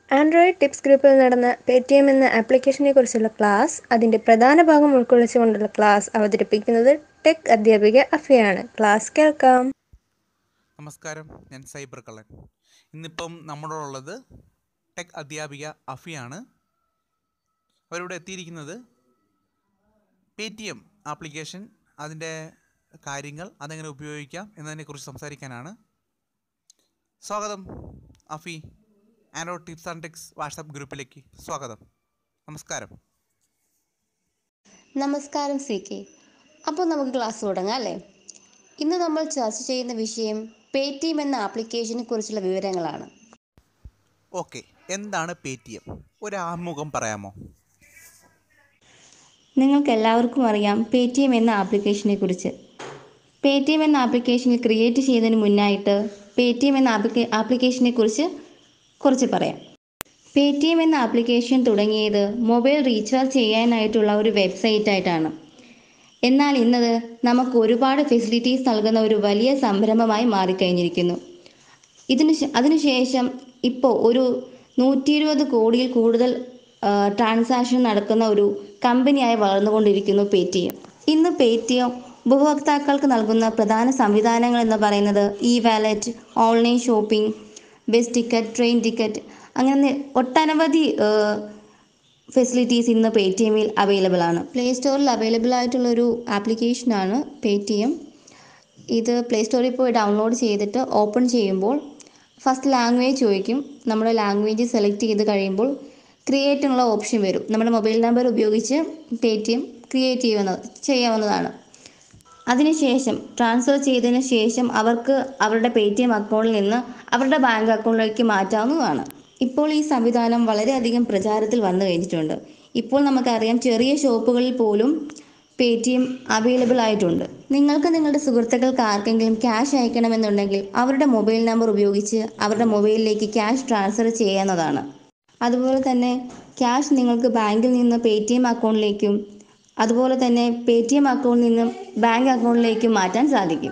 Android tips ഗ്രൂപ്പിൽ നടന്ന Paytm എന്ന ആപ്ലിക്കേഷനെക്കുറിച്ചുള്ള ക്ലാസ് അതിൻ്റെ പ്രധാന ഭാഗം ഉൾക്കൊള്ളിച്ചുകൊണ്ടുള്ള ക്ലാസ് അവതരിപ്പിക്കുന്നത് ടെക് അധ്യാപിക അഫയാണ് ക്ലാസ് കേൾക്കാം നമസ്കാരം ഞാൻ സൈബർ കള്ളൻ ഇന്നിപ്പം നമ്മളോടുള്ളത് ടെക് അധ്യാപിക അഫിയാണ് അവരിവിടെ എത്തിയിരിക്കുന്നത് പേ ടി എം ആപ്ലിക്കേഷൻ അതിൻ്റെ കാര്യങ്ങൾ അതെങ്ങനെ ഉപയോഗിക്കാം എന്നതിനെക്കുറിച്ച് സംസാരിക്കാനാണ് സ്വാഗതം Afi Android tips and techs WhatsApp ഗ്രൂപ്പിലേക്ക് സ്വാഗതം നമസ്കാരം നമസ്കാരം സി കെ അപ്പോൾ നമുക്ക് ക്ലാസ് തുടങ്ങാം അല്ലേ ഇന്ന് നമ്മൾ ചർച്ച ചെയ്യുന്ന വിഷയം പേ ടി എം എന്ന ആപ്ലിക്കേഷനെ കുറിച്ചുള്ള വിവരങ്ങളാണ് ഓക്കെ എന്താണ് പേ ടി എം ഒരു ആമുഖം പറയാമോ നിങ്ങൾക്ക് എല്ലാവർക്കും അറിയാം പേ ടി എം എന്ന ആപ്ലിക്കേഷനെ കുറിച്ച് പേ ടി എം എന്ന ആപ്ലിക്കേഷൻ ക്രിയേറ്റ് ചെയ്യുന്നതിന് മുന്നായിട്ട് പേ ടി എം എന്ന ആപ്ലിക്കേ ആപ്ലിക്കേഷനെ കുറിച്ച് കുറച്ച് പറയാം പേ ടി എം എന്ന ആപ്ലിക്കേഷൻ തുടങ്ങിയത് മൊബൈൽ റീചാർജ് ചെയ്യാനായിട്ടുള്ള ഒരു വെബ്സൈറ്റ് ആയിട്ടാണ് എന്നാൽ ഇന്നത് നമുക്ക് ഒരുപാട് ഫെസിലിറ്റീസ് നൽകുന്ന ഒരു വലിയ സംരംഭമായി മാറിക്കഴിഞ്ഞിരിക്കുന്നു ഇതിന് ശേ- അതിനുശേഷം ഇപ്പോൾ ഒരു നൂറ്റി ഇരുപത് കോടിയിൽ കൂടുതൽ ട്രാൻസാക്ഷൻ നടക്കുന്ന ഒരു കമ്പനിയായി വളർന്നുകൊണ്ടിരിക്കുന്നു പേ ടി എം ഇന്ന് പേ ടി എം ഉപഭോക്താക്കൾക്ക് നൽകുന്ന പ്രധാന സംവിധാനങ്ങൾ എന്ന് പറയുന്നത് e wallet online shopping bus ticket train ticket അങ്ങനെ ഒട്ടനവധി ഫെസിലിറ്റീസ് ഇന്ന് പേ ടി എമ്മിൽ അവൈലബിൾ ആണ് പ്ലേ സ്റ്റോറിൽ അവൈലബിൾ ആയിട്ടുള്ളൊരു ആപ്ലിക്കേഷനാണ് പേ ടി എം ഇത് പ്ലേ സ്റ്റോറിൽ പോയി ഡൗൺലോഡ് ചെയ്തിട്ട് ഓപ്പൺ ചെയ്യുമ്പോൾ ഫസ്റ്റ് ലാംഗ്വേജ് ചോദിക്കും നമ്മുടെ ലാംഗ്വേജ് സെലക്ട് ചെയ്ത് കഴിയുമ്പോൾ ക്രിയേറ്റ് എന്നുള്ള ഓപ്ഷൻ വരും നമ്മുടെ മൊബൈൽ നമ്പർ ഉപയോഗിച്ച് പേ ടി എം ക്രിയേറ്റ് ചെയ്യുന്ന ചെയ്യാവുന്നതാണ് അതിനുശേഷം ട്രാൻസ്ഫർ ചെയ്തതിന് ശേഷം അവർക്ക് അവരുടെ പേ ടി എം അക്കൗണ്ടിൽ നിന്ന് അവരുടെ ബാങ്ക് അക്കൗണ്ടിലേക്ക് മാറ്റാവുന്നതാണ് ഇപ്പോൾ ഈ സംവിധാനം വളരെയധികം പ്രചാരത്തിൽ വന്നു കഴിഞ്ഞിട്ടുണ്ട് ഇപ്പോൾ നമുക്കറിയാം ചെറിയ ഷോപ്പുകളിൽ പോലും പേ ടി എം അവൈലബിൾ ആയിട്ടുണ്ട് നിങ്ങൾക്ക് നിങ്ങളുടെ സുഹൃത്തുക്കൾക്ക് ആർക്കെങ്കിലും ക്യാഷ് അയക്കണമെന്നുണ്ടെങ്കിൽ അവരുടെ മൊബൈൽ നമ്പർ ഉപയോഗിച്ച് അവരുടെ മൊബൈലിലേക്ക് ക്യാഷ് ട്രാൻസ്ഫർ ചെയ്യാവുന്നതാണ് അതുപോലെ തന്നെ ക്യാഷ് നിങ്ങൾക്ക് ബാങ്കിൽ നിന്ന് പേ ടി എം അക്കൗണ്ടിലേക്കും അതുപോലെ തന്നെ പേ ടി എം അക്കൗണ്ടിൽ നിന്നും ബാങ്ക് അക്കൗണ്ടിലേക്കും മാറ്റാൻ സാധിക്കും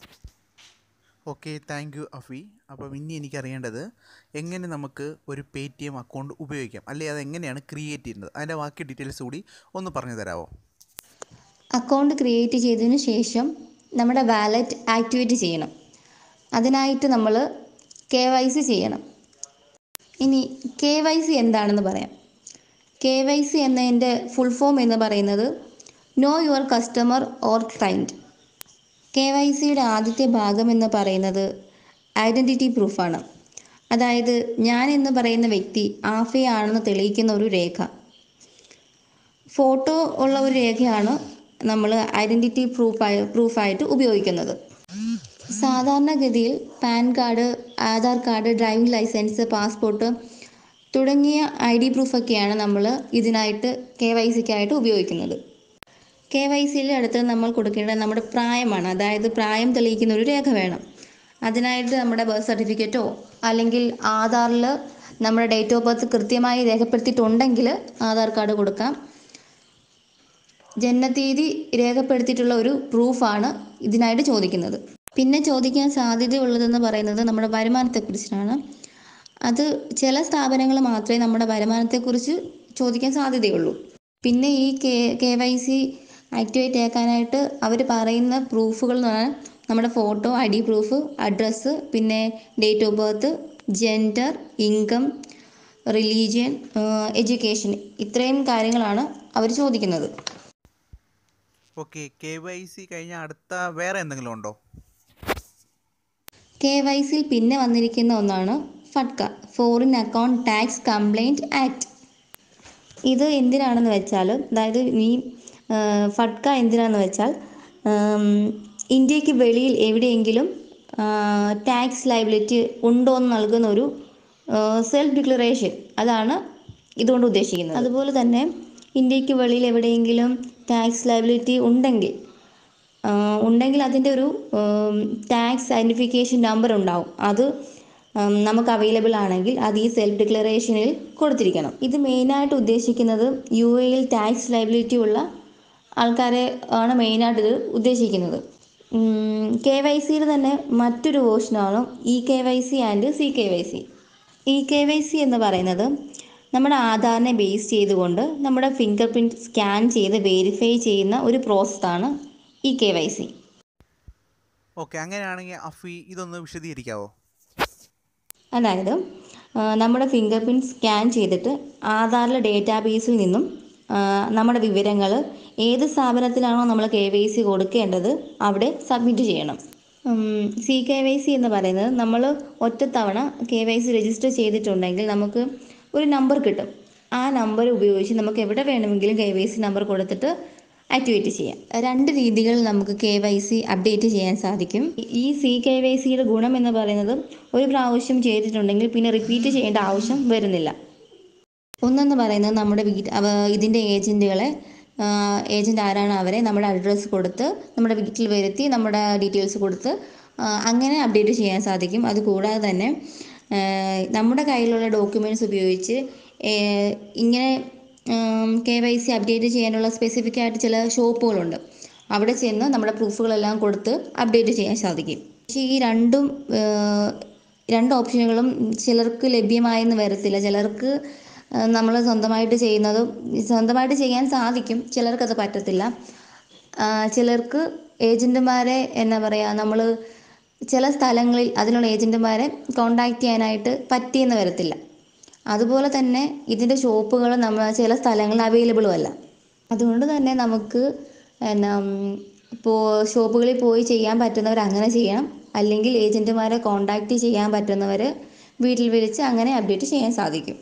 ഓക്കെ താങ്ക് യു അഫി അപ്പം ഇനി എനിക്കറിയേണ്ടത് എങ്ങനെ നമുക്ക് ഒരു പേ ടി എം അക്കൗണ്ട് ഉപയോഗിക്കാം അല്ലെ അത് എങ്ങനെയാണ് ക്രിയേറ്റ് ചെയ്യുന്നത് അതിൻ്റെ ബാക്കി ഡീറ്റെയിൽസ് കൂടി ഒന്ന് പറഞ്ഞു തരാമോ അക്കൗണ്ട് ക്രിയേറ്റ് ചെയ്തതിന് ശേഷം നമ്മുടെ വാലറ്റ് ആക്ടിവേറ്റ് ചെയ്യണം അതിനായിട്ട് നമ്മൾ കെ വൈ സി ചെയ്യണം ഇനി കെ വൈ സി എന്താണെന്ന് പറയാം കെ വൈ സി എന്നതിൻ്റെ ഫുൾ ഫോം എന്ന് പറയുന്നത് know your customer or client K Y സിയുടെ ആദ്യത്തെ ഭാഗം എന്ന് പറയുന്നത് ഐഡൻറ്റിറ്റി പ്രൂഫാണ് അതായത് ഞാൻ എന്ന് പറയുന്ന വ്യക്തി ആഫയാണെന്ന് തെളിയിക്കുന്ന ഒരു രേഖ ഫോട്ടോ ഉള്ള ഒരു രേഖയാണ് നമ്മൾ ഐഡൻറ്റിറ്റി പ്രൂഫായി പ്രൂഫായിട്ട് ഉപയോഗിക്കുന്നത് സാധാരണഗതിയിൽ PAN card Aadhaar card driving licence passport തുടങ്ങിയ ഐ ഡി പ്രൂഫൊക്കെയാണ് നമ്മൾ ഇതിനായിട്ട് കെ വൈ സിക്കായിട്ട് ഉപയോഗിക്കുന്നത് കെ വൈ സിയിൽ അടുത്ത് നമ്മൾ കൊടുക്കേണ്ടത് നമ്മുടെ പ്രായമാണ് അതായത് പ്രായം തെളിയിക്കുന്ന ഒരു രേഖ വേണം അതിനായിട്ട് നമ്മുടെ ബർത്ത് സർട്ടിഫിക്കറ്റോ അല്ലെങ്കിൽ ആധാറിൽ നമ്മുടെ ഡേറ്റ് ഓഫ് ബർത്ത് കൃത്യമായി രേഖപ്പെടുത്തിയിട്ടുണ്ടെങ്കിൽ ആധാർ കാർഡ് കൊടുക്കാം ജനനത്തീയതി രേഖപ്പെടുത്തിയിട്ടുള്ള ഒരു പ്രൂഫാണ് ഇതിനായിട്ട് ചോദിക്കുന്നത് പിന്നെ ചോദിക്കാൻ സാധ്യതയുള്ളതെന്ന് പറയുന്നത് നമ്മുടെ വരുമാനത്തെക്കുറിച്ചാണ് അത് ചില സ്ഥാപനങ്ങൾ മാത്രമേ നമ്മുടെ വരുമാനത്തെക്കുറിച്ച് ചോദിക്കാൻ സാധ്യതയുള്ളൂ പിന്നെ ഈ K K Y C activate ആക്കാനായിട്ട് അവർ പറയുന്ന പ്രൂഫുകൾ എന്ന് പറഞ്ഞാൽ നമ്മുടെ photo I D proof address പിന്നെ date of birth gender income religion education ഇത്രയും കാര്യങ്ങളാണ് അവർ ചോദിക്കുന്നത് ഓക്കെ കെ വൈ സി കഴിഞ്ഞ അടുത്ത വേറെ എന്തെങ്കിലും ഉണ്ടോ കെ വൈ സിയിൽ പിന്നെ വന്നിരിക്കുന്ന ഒന്നാണ് FATCA foreign account tax complaint act ഇത് എന്തിനാണെന്ന് വെച്ചാൽ അതായത് ഈ ആ, ഫട്ക എന്തിനാണെന്ന് വെച്ചാൽ ആം, ഇന്ത്യക്ക് വെളിയിൽ എവിടെയെങ്കിലും ടാക്സ് ലൈബിലിറ്റി ഉണ്ടോ എന്ന് നൽകുന്ന ഒരു സെൽഫ് ഡിക്ലറേഷൻ അതാണ് ഇതുകൊണ്ട് ഉദ്ദേശിക്കുന്നത് അതുപോലെ തന്നെ ഇന്ത്യക്ക് വെളിയിൽ എവിടെയെങ്കിലും ടാക്സ് ലൈബിലിറ്റി ഉണ്ടെങ്കിൽ ആഹ് ഉണ്ടെങ്കിൽ അതിൻ്റെ ഒരു ടാക്സ് ഐഡൻറ്റിഫിക്കേഷൻ നമ്പർ ഉണ്ടാവും അത് ഉം, നമുക്ക് അവൈലബിൾ ആണെങ്കിൽ അത് ഈ സെൽഫ് ഡിക്ലറേഷനിൽ കൊടുത്തിരിക്കണം ഇത് മെയിനായിട്ട് ഉദ്ദേശിക്കുന്നത് യു എയിൽ ടാക്സ് ലൈബിലിറ്റി ഉള്ള ആൾക്കാരെ ആണ് മെയിനായിട്ട് ഇത് ഉദ്ദേശിക്കുന്നത് കെ വൈ സിയുടെ തന്നെ മറ്റൊരു വേർഷനാണ് e K Y C and C K Y C e K Y C എന്ന് പറയുന്നത് നമ്മുടെ ആധാറിനെ ബേസ് ചെയ്തുകൊണ്ട് നമ്മുടെ ഫിംഗർ പ്രിൻറ്റ് സ്കാൻ ചെയ്ത് വെരിഫൈ ചെയ്യുന്ന ഒരു പ്രോസസ്സാണ് e K Y C okay അങ്ങനെയാണെങ്കിൽ അഫി ഇതൊന്ന് വിശദീകരിക്കാവോ അതായത് ആ, നമ്മുടെ ഫിംഗർ പ്രിൻറ്റ് സ്കാൻ ചെയ്തിട്ട് ആധാറിലെ ഡേറ്റാബേസിൽ നിന്നും ആ, നമ്മുടെ വിവരങ്ങൾ ഏത് സ്ഥാപനത്തിലാണോ നമ്മൾ കെ വൈ സി കൊടുക്കേണ്ടത് അവിടെ സബ്മിറ്റ് ചെയ്യണം സി കെ വൈ സി എന്ന് പറയുന്നത് നമ്മൾ ഒറ്റത്തവണ കെ വൈ സി രജിസ്റ്റർ ചെയ്തിട്ടുണ്ടെങ്കിൽ നമുക്ക് ഒരു നമ്പർ കിട്ടും ആ നമ്പർ ഉപയോഗിച്ച് നമുക്ക് എവിടെ വേണമെങ്കിലും കെ വൈ സി നമ്പർ കൊടുത്തിട്ട് ആക്ടിവേറ്റ് ചെയ്യാം രണ്ട് രീതികളിൽ നമുക്ക് കെ വൈ സി അപ്ഡേറ്റ് ചെയ്യാൻ സാധിക്കും ഈ സി കെ വൈ സിയുടെ ഗുണം എന്ന് പറയുന്നത് ഒരു പ്രാവശ്യം ചെയ്തിട്ടുണ്ടെങ്കിൽ പിന്നെ റിപ്പീറ്റ് ചെയ്യേണ്ട ആവശ്യം വരുന്നില്ല ഒന്നെന്ന് പറയുന്നത് നമ്മുടെ വീട്ട് അവ ഇതിൻ്റെ ഏജൻറ്റുകളെ ഏജൻറ്റ് ആരാണ് അവരെ നമ്മുടെ അഡ്രസ്സ് കൊടുത്ത് നമ്മുടെ വീട്ടിൽ വരുത്തി നമ്മുടെ ഡീറ്റെയിൽസ് കൊടുത്ത് ആ, അങ്ങനെ അപ്ഡേറ്റ് ചെയ്യാൻ സാധിക്കും അതുകൂടാതെ തന്നെ ആ, നമ്മുടെ കയ്യിലുള്ള ഡോക്യുമെൻറ്റ്സ് ഉപയോഗിച്ച് ഏ, ഇങ്ങനെ കെ വൈ സി അപ്ഡേറ്റ് ചെയ്യാനുള്ള സ്പെസിഫിക് ആയിട്ട് ചില ഷോപ്പുകളുണ്ട് അവിടെ ചെന്ന് നമ്മുടെ പ്രൂഫുകളെല്ലാം കൊടുത്ത് അപ്ഡേറ്റ് ചെയ്യാൻ സാധിക്കും പക്ഷേ ഈ രണ്ടും ആ, രണ്ട് ഓപ്ഷനുകളും ചിലർക്ക് ലഭ്യമായെന്ന് വരത്തില്ല ചിലർക്ക് നമ്മൾ സ്വന്തമായിട്ട് ചെയ്യുന്നത് സ്വന്തമായിട്ട് ചെയ്യാൻ സാധിക്കും ചിലർക്കത് പറ്റത്തില്ല ആ, ചിലർക്ക് ഏജൻറ്റുമാരെ എന്നാ പറയുക നമ്മൾ ചില സ്ഥലങ്ങളിൽ അതിനുള്ള ഏജൻറ്റുമാരെ കോണ്ടാക്ട് ചെയ്യാനായിട്ട് പറ്റിയെന്ന് വരത്തില്ല അതുപോലെ തന്നെ ഇതിൻ്റെ ഷോപ്പുകൾ നമ്മൾ ചില സ്ഥലങ്ങളിൽ അവൈലബിളും അല്ല അതുകൊണ്ട് തന്നെ നമുക്ക് എന്നാ ഇപ്പോൾ ഷോപ്പുകളിൽ പോയി ചെയ്യാൻ പറ്റുന്നവർ അങ്ങനെ ചെയ്യണം അല്ലെങ്കിൽ ഏജൻറ്റുമാരെ കോണ്ടാക്ട് ചെയ്യാൻ പറ്റുന്നവർ വീട്ടിൽ വിളിച്ച് അങ്ങനെ അപ്ഡേറ്റ് ചെയ്യാൻ സാധിക്കും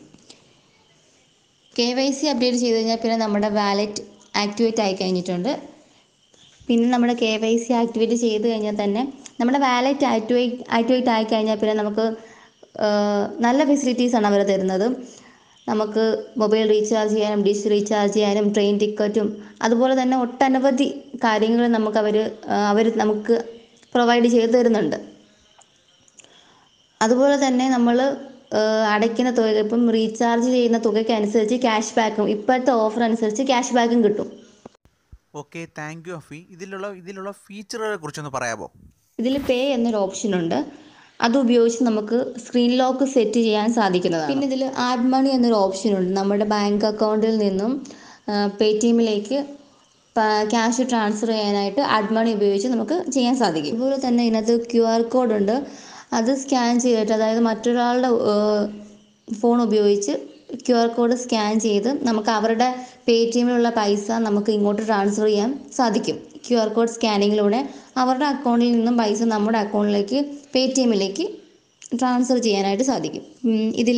കെ വൈ സി അപ്ഡേറ്റ് ചെയ്ത് കഴിഞ്ഞാൽ പിന്നെ നമ്മുടെ വാലറ്റ് ആക്ടിവേറ്റ് ആയി കഴിഞ്ഞിട്ടുണ്ട് പിന്നെ നമ്മുടെ കെ വൈ സി ആക്ടിവേറ്റ് ചെയ്ത് കഴിഞ്ഞാൽ തന്നെ നമ്മുടെ വാലറ്റ് ആക്ടിവേറ്റ് ആക്ടിവേറ്റ് ആയി കഴിഞ്ഞാൽ പിന്നെ നമുക്ക് ആ, നല്ല ഫെസിലിറ്റീസാണ് അവർ തരുന്നത് നമുക്ക് മൊബൈൽ റീചാർജ് ചെയ്യാനും ഡിഷ് റീചാർജ് ചെയ്യാനും ട്രെയിൻ ടിക്കറ്റും അതുപോലെ തന്നെ ഒട്ടനവധി കാര്യങ്ങൾ നമുക്ക് അവർ അവർ നമുക്ക് പ്രൊവൈഡ് ചെയ്ത് തരുന്നുണ്ട് അതുപോലെ തന്നെ നമ്മൾ അടയ്ക്കുന്ന തുക ഇപ്പം റീചാർജ് ചെയ്യുന്ന തുകയ്ക്ക് അനുസരിച്ച് ക്യാഷ് ബാക്കും ഇപ്പോഴത്തെ ഓഫർ അനുസരിച്ച് ക്യാഷ് ബാക്കും കിട്ടും ഓക്കെ താങ്ക് യു അഫി ഇതിലുള്ള ഇതിലുള്ള ഫീച്ചറുകളെ കുറിച്ചൊന്ന് പറയാമോ ഇതിൽ പേ എന്നൊരു ഓപ്ഷൻ ഉണ്ട് അത് ഉപയോഗിച്ച് നമുക്ക് സ്ക്രീൻ ലോക്ക് സെറ്റ് ചെയ്യാൻ സാധിക്കുന്നതാണ് പിന്നെ ഇതിൽ ആഡ് മണി എന്നൊരു ഓപ്ഷൻ ഉണ്ട് നമ്മുടെ ബാങ്ക് അക്കൗണ്ടിൽ നിന്നും പേ ടി എമ്മിലേക്ക് ക്യാഷ് ട്രാൻസ്ഫർ ചെയ്യാനായിട്ട് ആഡ് മണി ഉപയോഗിച്ച് നമുക്ക് ചെയ്യാൻ സാധിക്കും അതുപോലെ തന്നെ ഇതിനകത്ത് ക്യു ആർ കോഡ് ഉണ്ട് അത് സ്കാൻ ചെയ്തിട്ട് അതായത് മറ്റൊരാളുടെ ഫോൺ ഉപയോഗിച്ച് ക്യു ആർ കോഡ് സ്കാൻ ചെയ്ത് നമുക്ക് അവരുടെ പേ ടി എമ്മിലുള്ള പൈസ നമുക്ക് ഇങ്ങോട്ട് ട്രാൻസ്ഫർ ചെയ്യാൻ സാധിക്കും ക്യു ആർ കോഡ് സ്കാനിങ്ങിലൂടെ അവരുടെ അക്കൗണ്ടിൽ നിന്നും പൈസ നമ്മുടെ അക്കൗണ്ടിലേക്ക് പേ ടി എമ്മിലേക്ക് ട്രാൻസ്ഫർ ചെയ്യാനായിട്ട് സാധിക്കും ഇതിൽ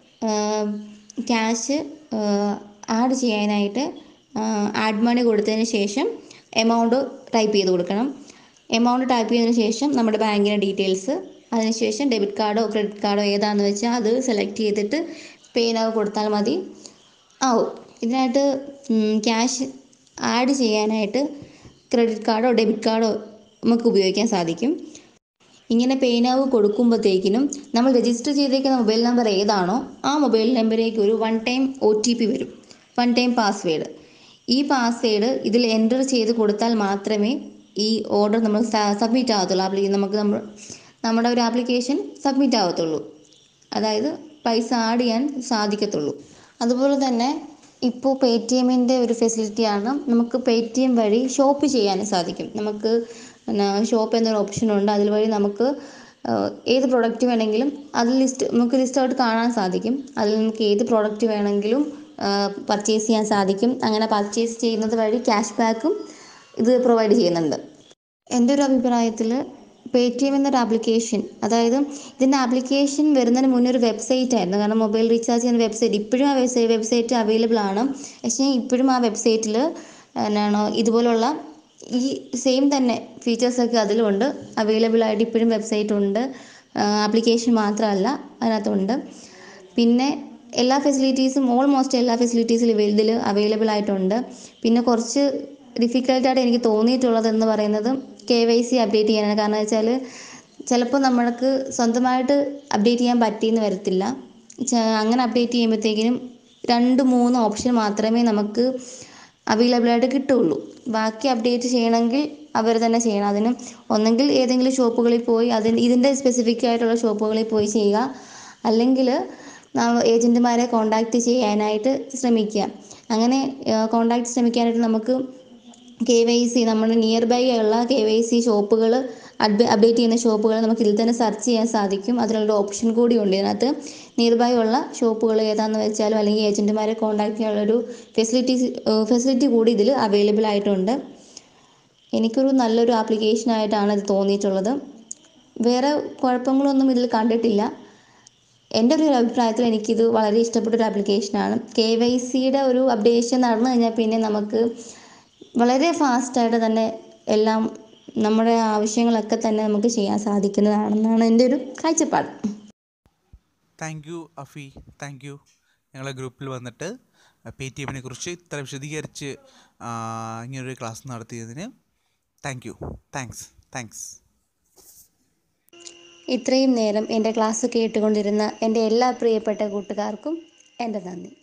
ക്യാഷ് ആഡ് ചെയ്യാനായിട്ട് ആഡ് മണി കൊടുത്തതിന് ശേഷം എമൗണ്ട് ടൈപ്പ് ചെയ്ത് കൊടുക്കണം എമൗണ്ട് ടൈപ്പ് ചെയ്തതിന് ശേഷം നമ്മുടെ ബാങ്കിൻ്റെ ഡീറ്റെയിൽസ് അതിനുശേഷം ഡെബിറ്റ് കാർഡോ ക്രെഡിറ്റ് കാർഡോ ഏതാണെന്ന് വെച്ചാൽ അത് സെലക്ട് ചെയ്തിട്ട് പേ നൗ കൊടുത്താൽ മതി ആവും ഇതിനായിട്ട് ക്യാഷ് ആഡ് ചെയ്യാനായിട്ട് ക്രെഡിറ്റ് കാർഡോ ഡെബിറ്റ് കാർഡോ നമുക്ക് ഉപയോഗിക്കാൻ സാധിക്കും ഇങ്ങനെ പേ നൗ കൊടുക്കുമ്പോഴത്തേക്കിനും നമ്മൾ രജിസ്റ്റർ ചെയ്തേക്കുന്ന മൊബൈൽ നമ്പർ ഏതാണോ ആ മൊബൈൽ നമ്പറിലേക്ക് ഒരു one time O T P വരും വൺ ടൈം പാസ്വേഡ് ഈ പാസ്വേഡ് ഇതിൽ എൻ്റർ ചെയ്ത് കൊടുത്താൽ മാത്രമേ ഈ ഓർഡർ നമ്മൾ സബ്മിറ്റ് ആകത്തുള്ളൂ ആപ്ലി നമുക്ക് നമ്മൾ നമ്മുടെ ഒരു ആപ്ലിക്കേഷൻ സബ്മിറ്റ് ആകത്തുള്ളൂ അതായത് പൈസ ആഡ് ചെയ്യാൻ സാധിക്കത്തുള്ളൂ അതുപോലെ തന്നെ ഇപ്പോൾ പേ ടി എമ്മിൻ്റെ ഒരു ഫെസിലിറ്റിയാണ് നമുക്ക് പേ ടി എം വഴി ഷോപ്പ് ചെയ്യാനും സാധിക്കും നമുക്ക് പിന്നെ ഷോപ്പ് എന്നൊരു ഓപ്ഷൻ ഉണ്ട് അതിൽ വഴി നമുക്ക് ആ, ഏത് പ്രൊഡക്റ്റ് വേണമെങ്കിലും അതിൽ ലിസ്റ്റ് നമുക്ക് ലിസ്റ്റ് ആയിട്ട് കാണാൻ സാധിക്കും അതിൽ നമുക്ക് ഏത് പ്രോഡക്റ്റ് വേണമെങ്കിലും പർച്ചേസ് ചെയ്യാൻ സാധിക്കും അങ്ങനെ പർച്ചേസ് ചെയ്യുന്നത് വഴി ക്യാഷ് ബാക്കും ഇത് പ്രൊവൈഡ് ചെയ്യുന്നുണ്ട് എൻ്റെ ഒരു അഭിപ്രായത്തിൽ പേ ടി എം എന്നൊരു ആപ്ലിക്കേഷൻ അതായത് ഇതിൻ്റെ ആപ്ലിക്കേഷൻ വരുന്നതിന് മുന്നേ ഒരു വെബ്സൈറ്റ് ആയിരുന്നു കാരണം മൊബൈൽ റീചാർജ് ചെയ്യുന്ന വെബ്സൈറ്റ് ഇപ്പോഴും ആ വെബ്സൈറ്റ് വെബ്സൈറ്റ് അവൈലബിൾ ആണ് പക്ഷേ ഇപ്പോഴും ആ വെബ്സൈറ്റിൽ എന്നാണോ ഇതുപോലുള്ള ഈ സെയിം തന്നെ ഫീച്ചേഴ്സൊക്കെ അതിലുണ്ട് അവൈലബിൾ ആയിട്ട് ഇപ്പോഴും വെബ്സൈറ്റ് ഉണ്ട് ആപ്ലിക്കേഷൻ മാത്രമല്ല അതിനകത്തുണ്ട് പിന്നെ എല്ലാ ഫെസിലിറ്റീസും ഓൾമോസ്റ്റ് എല്ലാ ഫെസിലിറ്റീസും ഇതിൽ അവൈലബിൾ ആയിട്ടുണ്ട് പിന്നെ കുറച്ച് ഡിഫിക്കൽട്ടായിട്ട് എനിക്ക് തോന്നിയിട്ടുള്ളത് എന്ന് പറയുന്നത് കെ വൈ സി അപ്ഡേറ്റ് ചെയ്യാനാണ് കാരണം വെച്ചാൽ ചിലപ്പോൾ നമ്മൾക്ക് സ്വന്തമായിട്ട് അപ്ഡേറ്റ് ചെയ്യാൻ പറ്റിയെന്ന് വരത്തില്ല ച- അങ്ങനെ അപ്ഡേറ്റ് ചെയ്യുമ്പോഴത്തേക്കിനും രണ്ട് മൂന്ന് ഓപ്ഷൻ മാത്രമേ നമുക്ക് അവൈലബിൾ ആയിട്ട് കിട്ടുള്ളൂ ബാക്കി അപ്ഡേറ്റ് ചെയ്യണമെങ്കിൽ അവർ തന്നെ ചെയ്യണം അതിന് ഒന്നെങ്കിൽ ഏതെങ്കിലും ഷോപ്പുകളിൽ പോയി അതിന് ഇതിൻ്റെ സ്പെസിഫിക് ആയിട്ടുള്ള ഷോപ്പുകളിൽ പോയി ചെയ്യുക അല്ലെങ്കിൽ ഏജൻറ്റുമാരെ കോണ്ടാക്റ്റ് ചെയ്യാനായിട്ട് ശ്രമിക്കുക അങ്ങനെ കോണ്ടാക്റ്റ് ശ്രമിക്കാനായിട്ട് നമുക്ക് കെ വൈ സി നമ്മുടെ നിയർ ബൈ ഉള്ള കെ വൈ സി ഷോപ്പുകൾ അപ്ഡേറ്റ് ചെയ്യുന്ന ഷോപ്പുകൾ നമുക്ക് ഇതിൽ തന്നെ സെർച്ച് ചെയ്യാൻ സാധിക്കും അതിനുള്ളൊരു ഓപ്ഷൻ കൂടി ഉണ്ട് ഇതിനകത്ത് നിയർ ബൈ ഉള്ള ഷോപ്പുകൾ ഏതാണെന്ന് വെച്ചാലും അല്ലെങ്കിൽ ഏജൻറ്റുമാരെ കോൺടാക്ട് ചെയ്യാനുള്ളൊരു ഫെസിലിറ്റീസ് ഫെസിലിറ്റി കൂടി ഇതിൽ അവൈലബിൾ ആയിട്ടുണ്ട് എനിക്കൊരു നല്ലൊരു ആപ്ലിക്കേഷനായിട്ടാണ് ഇത് തോന്നിയിട്ടുള്ളത് വേറെ കുഴപ്പങ്ങളൊന്നും ഇതിൽ കണ്ടിട്ടില്ല എൻ്റെ ഒരു അഭിപ്രായത്തിൽ എനിക്കിത് വളരെ ഇഷ്ടപ്പെട്ട ഒരു ആപ്ലിക്കേഷനാണ് കെ വൈ സിയുടെ ഒരു അപ്ഡേഷൻ നടന്നു കഴിഞ്ഞാൽ പിന്നെ നമുക്ക് വളരെ ഫാസ്റ്റായിട്ട് തന്നെ എല്ലാം നമ്മുടെ ആവശ്യങ്ങളൊക്കെ തന്നെ നമുക്ക് ചെയ്യാൻ സാധിക്കുന്നതാണെന്നാണ് എൻ്റെ ഒരു കാഴ്ചപ്പാട് thank you Afi thank you ഞങ്ങളെ ഗ്രൂപ്പിൽ വന്നിട്ട് പേ ടി എമ്മിനെ കുറിച്ച് ഇത്ര വിശദീകരിച്ച് ആ, ഇങ്ങനൊരു ക്ലാസ് നടത്തിയതിന് താങ്ക് യു താങ്ക്സ് താങ്ക്സ് ഇത്രയും നേരം എൻ്റെ ക്ലാസ് കേട്ടുകൊണ്ടിരുന്ന എൻ്റെ എല്ലാ പ്രിയപ്പെട്ട കൂട്ടുകാർക്കും എൻ്റെ നന്ദി